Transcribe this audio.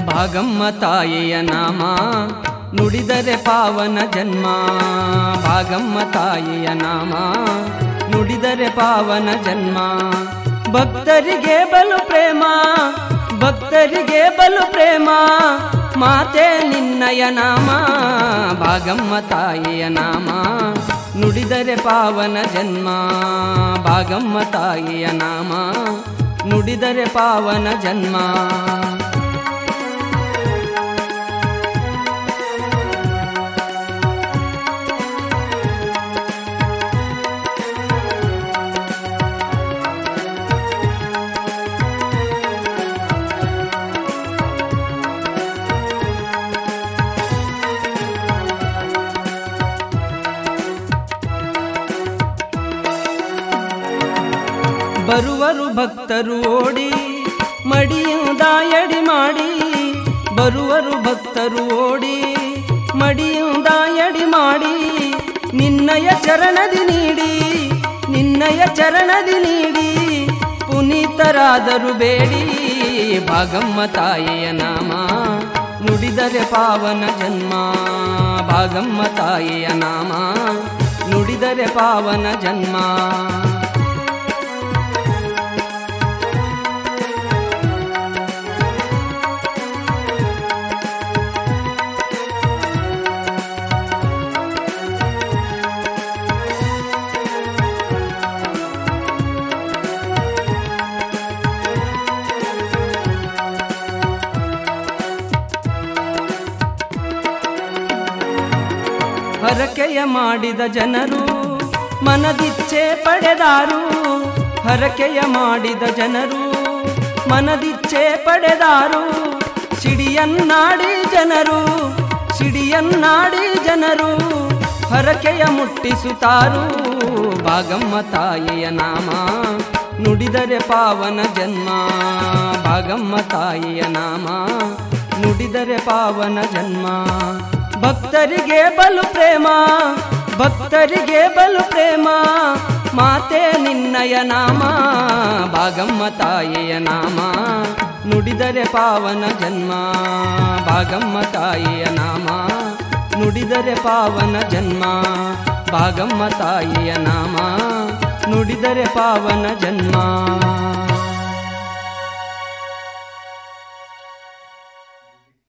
ಭಾಗಮ್ಮ ತಾಯಿಯ ನಾಮ ನುಡಿದರೆ ಪಾವನ ಜನ್ಮ ಭಾಗಮ್ಮ ತಾಯಿಯ ನಾಮ ನುಡಿದರೆ ಪಾವನ ಜನ್ಮ ಭಕ್ತರಿಗೆ ಬಲು ಪ್ರೇಮ ಭಕ್ತರಿಗೆ ಬಲು ಪ್ರೇಮ ಮಾತೆ ನಿನ್ನಯ ನಾಮ ಭಾಗಮ್ಮ ತಾಯಿಯ ನಾಮ ನುಡಿದರೆ ಪಾವನ ಜನ್ಮ ಭಾಗಮ್ಮ ತಾಯಿಯ ನಾಮ ನುಡಿದರೆ ಪಾವನ ಜನ್ಮ ಬರುವರು ಭಕ್ತರು ಓಡಿ ಮಡಿಯಿಂದ ಎಡಿ ಮಾಡಿ ಬರುವರು ಭಕ್ತರು ಓಡಿ ಮಡಿಯಿಂದ ಎಡಿ ಮಾಡಿ ನಿನ್ನಯ ಚರಣದಿ ನೀಡಿ ನಿನ್ನಯ ಚರಣದಿ ನೀಡಿ ಪುನೀತರಾದರು ಬೇಡಿ ಭಾಗಮ್ಮ ತಾಯಿಯ ನಾಮ ನುಡಿದರೆ ಪಾವನ ಜನ್ಮ ಭಾಗಮ್ಮ ತಾಯಿಯ ನಾಮ ನುಡಿದರೆ ಪಾವನ ಜನ್ಮ ಹರಕೆಯ ಮಾಡಿದ ಜನರು ಮನದಿಚ್ಛೆ ಪಡೆದಾರು ಹರಕೆಯ ಮಾಡಿದ ಜನರು ಮನದಿಚ್ಛೆ ಪಡೆದಾರು ಸಿಡಿಯನ್ನಾಡಿ ಜನರು ಸಿಡಿಯನ್ನಾಡಿ ಜನರು ಹರಕೆಯ ಮುಟ್ಟಿಸುತ್ತಾರು ಭಾಗಮ್ಮ ತಾಯಿಯ ನಾಮ ನುಡಿದರೆ ಪಾವನ ಜನ್ಮ ಭಾಗಮ್ಮ ತಾಯಿಯ ನಾಮ ನುಡಿದರೆ ಪಾವನ ಜನ್ಮ ಭಕ್ತರಿಗೆ ಬಲು ಪ್ರೇಮ ಭಕ್ತರಿಗೆ ಬಲು ಪ್ರೇಮ ಮಾತೆ ನಿನ್ನಯ ನಾಮ ಭಾಗಮ್ಮ ತಾಯಿಯ ನಾಮ ನುಡಿದರೆ ಪಾವನ ಜನ್ಮ ಭಾಗಮ್ಮ ತಾಯಿಯ ನಾಮ ನುಡಿದರೆ ಪಾವನ ಜನ್ಮ ಭಾಗಮ್ಮ ತಾಯಿಯ ನಾಮ ನುಡಿದರೆ ಪಾವನ ಜನ್ಮ